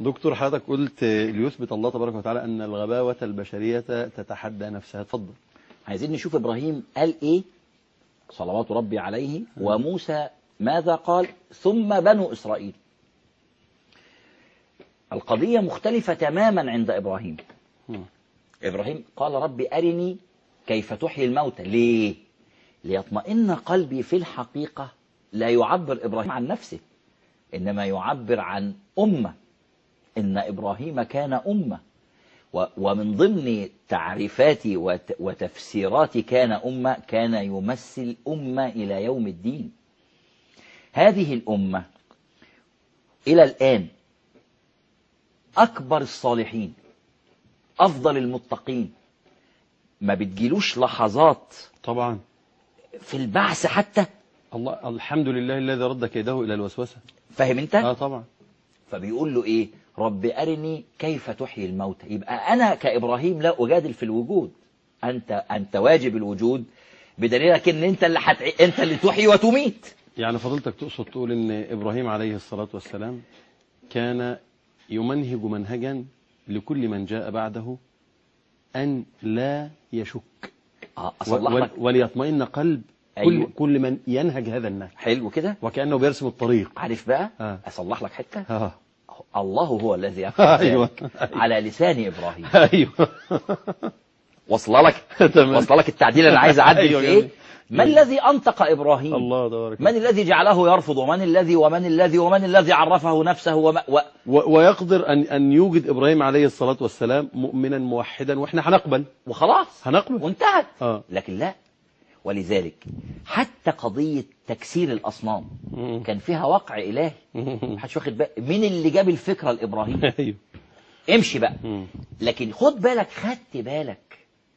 دكتور حضرتك قلت ليثبت الله تبارك وتعالى أن الغباوة البشرية تتحدى نفسها اتفضل عايزين نشوف إبراهيم قال إيه صلوات ربي عليه وموسى ماذا قال ثم بنو إسرائيل القضية مختلفة تماما عند إبراهيم مم. إبراهيم قال ربي أرني كيف تحيي الموتى ليه ليطمئن قلبي في الحقيقة لا يعبر إبراهيم عن نفسه إنما يعبر عن أمة إن إبراهيم كان أمة و- ومن ضمن تعريفاتي وت- وتفسيراتي كان أمة كان يمثل أمة إلى يوم الدين هذه الأمة إلى الآن أكبر الصالحين أفضل المتقين ما بتجيلوش لحظات طبعا في البعث حتى الله الحمد لله الذي رد كيده إلى الوسوسة فاهم انت اه طبعا فبيقول له ايه رب ارني كيف تحيي الموتى يبقى انا كابراهيم لا اجادل في الوجود انت انت واجب الوجود بدليلك ان انت اللي حتع... انت اللي تحيي وتميت يعني فضلتك تقصد تقول ان ابراهيم عليه الصلاة والسلام كان يمنهج منهجا لكل من جاء بعده ان لا يشك اه و- اصلح و- لك وليطمئن قلب كل, أيوة. كل من ينهج هذا النهج حلو كده وكأنه بيرسم الطريق عارف بقى آه. اصلح لك حته اه الله هو الذي يفعل أيوة. ذلك على لسان ابراهيم ايوه واصله لك تمام. واصله لك التعديل اللي عايز اعدل أيوة في جميل. ايه ما الذي انطق ابراهيم الله تبارك من الذي جعله يرفض ومن الذي ومن الذي ومن الذي عرفه نفسه وما و... و- ويقدر ان ان يوجد ابراهيم عليه الصلاة والسلام مؤمنا موحدا واحنا هنقبل وخلاص هنقبل وانتهت اه لكن لا ولذلك حتى قضية تكسير الأصنام مم. كان فيها وقع إلهي محدش واخد بالك مين اللي جاب الفكرة لإبراهيم ايوه امشي بقى مم. لكن خد بالك خدت بالك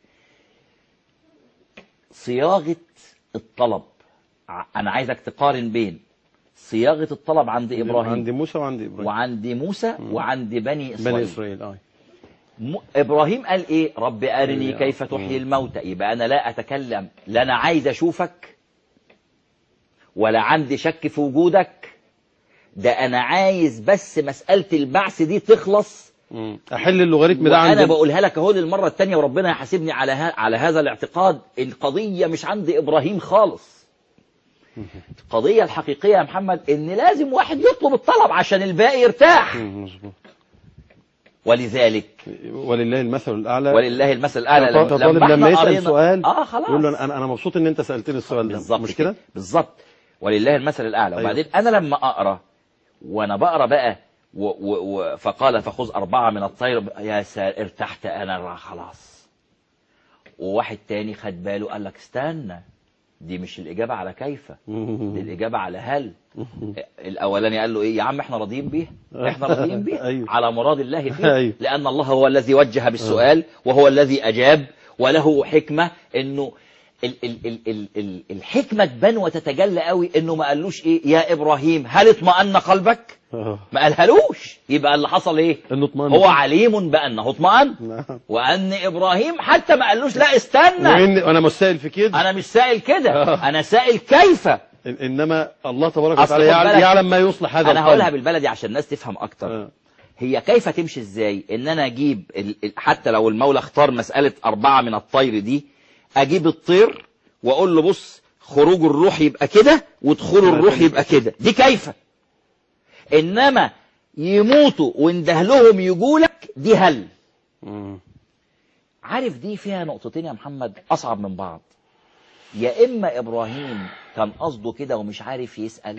صياغة الطلب ع- أنا عايزك تقارن بين صياغة الطلب عند إبراهيم عند موسى وعند ابراهيم وعند موسى وعند بني إسرائيل بني اسرائيل اه م- ابراهيم قال ايه رب ارني يا- كيف تحيي الموتى يبقى انا لا اتكلم لا انا عايز اشوفك ولا عندي شك في وجودك ده انا عايز بس مسألة البعث دي تخلص مم. احل اللوغاريتم ده وانا عند بقولها لك اهو للمرة التانية وربنا يحاسبني على ها على هذا الاعتقاد القضية مش عند ابراهيم خالص القضية الحقيقية يا محمد ان لازم واحد يطلب الطلب عشان الباقي يرتاح مم، مظبوط ولذلك ولله المثل الاعلى ولله المثل الاعلى طالب طالب إحنا لما يسال قرينا- سؤال اه خلاص يقول له انا انا مبسوط ان انت سالتني السؤال ده بالظبط مش كده بالظبط ولله المثل الاعلى أيوة. وبعدين انا لما اقرا وانا بقرا بقى و و و فقال فخذ اربعه من الطير يا سار ارتحت انا خلاص وواحد تاني خد باله قال لك استنى دي مش الاجابه على كيف دي الاجابه على هل الاولاني قال له ايه يا عم احنا راضيين بيه احنا راضيين بيه أيوة. على مراد الله فيه أيوة. لان الله هو الذي وجه بالسؤال وهو الذي اجاب وله حكمه انه ال ال ال ال ال الحكمه تبان وتتجلى قوي انه ما قالوش ايه يا ابراهيم هل اطمأن قلبك آه. ما قالهالوش يبقى اللي حصل ايه انه اطمئن هو عليم بانه اطمأن نعم وان ابراهيم حتى ما قالوش لا استنى وان انا مش سائل في كده انا مش سائل كده آه. انا سائل كيف إن- انما الله تبارك أصل وتعالى خد يعلم, بالك، يعلم ما يصلح هذا انا هقولها القلب. بالبلدي عشان الناس تفهم اكتر آه. هي كيف تمشي ازاي ان انا اجيب ال- ال- حتى لو المولى اختار مسألة اربعة من الطير دي اجيب الطير واقول له بص خروج الروح يبقى كده ودخول الروح يبقى كده دي كيف انما يموتوا واندهلهم يجولك دي هل مم. عارف دي فيها نقطتين يا محمد اصعب من بعض يا اما ابراهيم كان قصده كده ومش عارف يسأل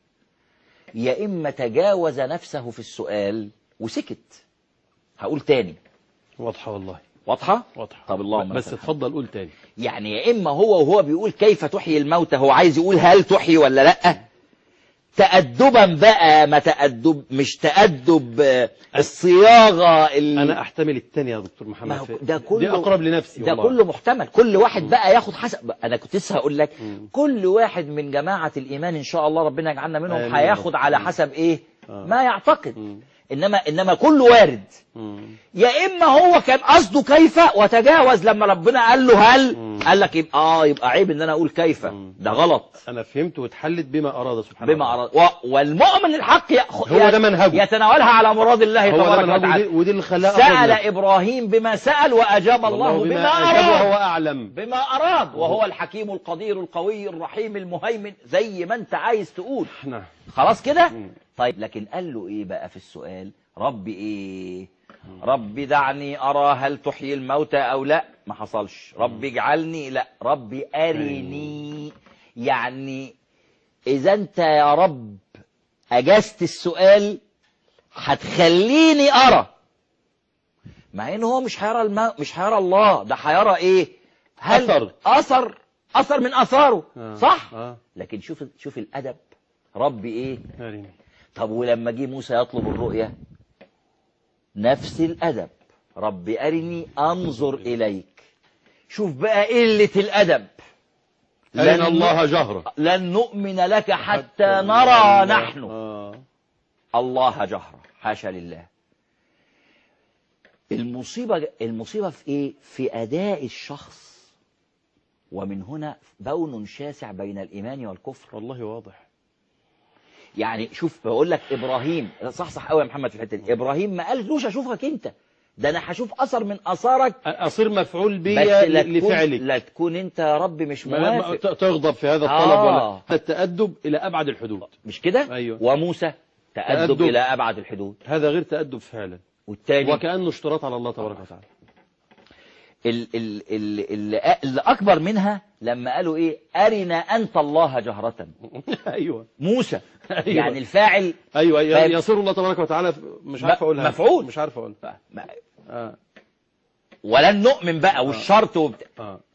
يا اما تجاوز نفسه في السؤال وسكت هقول تاني واضحه والله واضحة واضحه طب اللهم بس لك الحمد. اتفضل قول تاني يعني يا اما هو وهو بيقول كيف تحيي الموتى هو عايز يقول هل تحيي ولا لا تأدبا بقى ما تأدب مش تأدب آه، الصياغة ال- انا احتمل التاني يا دكتور ما محمد هو في- ده كله دي اقرب لنفسي ده والله. كله محتمل كل واحد بقى ياخد حسب انا كنت لسه هقول لك مم. كل واحد من جماعة الإيمان إن شاء الله ربنا يجعلنا منهم آمين. هياخد على مم. حسب إيه آه. ما يعتقد مم. إنما إنما كله وارد مم. يا إما هو كان قصده كيف وتجاوز لما ربنا قال له هل مم. قال لك يبقى اه يبقى عيب ان انا اقول كيف مم. ده غلط انا فهمت واتحلت بما اراد سبحانه بما وتعالى. أراد و... والمؤمن الحق يأخذ هو ده منهجه. يتناولها على مراد الله هو ده تبارك منهجه وتعالى ودي, ودي اللي خلاه سأل أفضل منه. إبراهيم بما سأل وأجاب الله والله بما أجاب وهو أراد اعلم بما أراد وهو الحكيم القدير القوي الرحيم المهيمن زي ما أنت عايز تقول نعم خلاص كده مم. طيب لكن قال له إيه بقى في السؤال رب إيه رب دعني أرى هل تحيي الموتى أو لا ما حصلش رب اجعلني لا رب أرني يعني إذا أنت يا رب أجزت السؤال هتخليني أرى مع إن هو مش هيرى الم... مش هيرى الله ده هيرى إيه هل أثر. أثر أثر من أثاره آه. صح آه. لكن شوف شوف الأدب رب إيه أرني. طب ولما جه موسى يطلب الرؤية نفس الأدب رب أرني أنظر إليك شوف بقى قلة الأدب أرنا الله جهرة لن نؤمن لك حتى نرى نحن آه. الله جهرة حاشا لله المصيبة المصيبة في ايه في اداء الشخص ومن هنا بون شاسع بين الايمان والكفر والله واضح يعني شوف بقول لك ابراهيم صح صح قوي يا محمد في الحته دي ابراهيم ما قالوش اشوفك انت ده انا هشوف اثر من اثارك أصير مفعول بس بي لا تكون لفعلك لا تكون انت يا رب مش ما- ما- موافق ت- تغضب في هذا الطلب آه. ولا التأدب إلى أبعد الحدود مش كده أيوة. وموسى تأدب, تأدب. الى ابعد الحدود هذا غير تأدب فعلا والتاني وكأنه اشتراط على الله تبارك وتعالى ال ال ال ال اللي اكبر منها لما قالوا ايه ارنا انت الله جهرة أيوة موسى أيوة. يعني الفاعل أيوة ي- فاهم؟ يصير الله تبارك وتعالى مش م- عارف أقولها مفعول. مش عارف أقولها ما- آه. ولن نؤمن بقى والشرط وبتاع آه.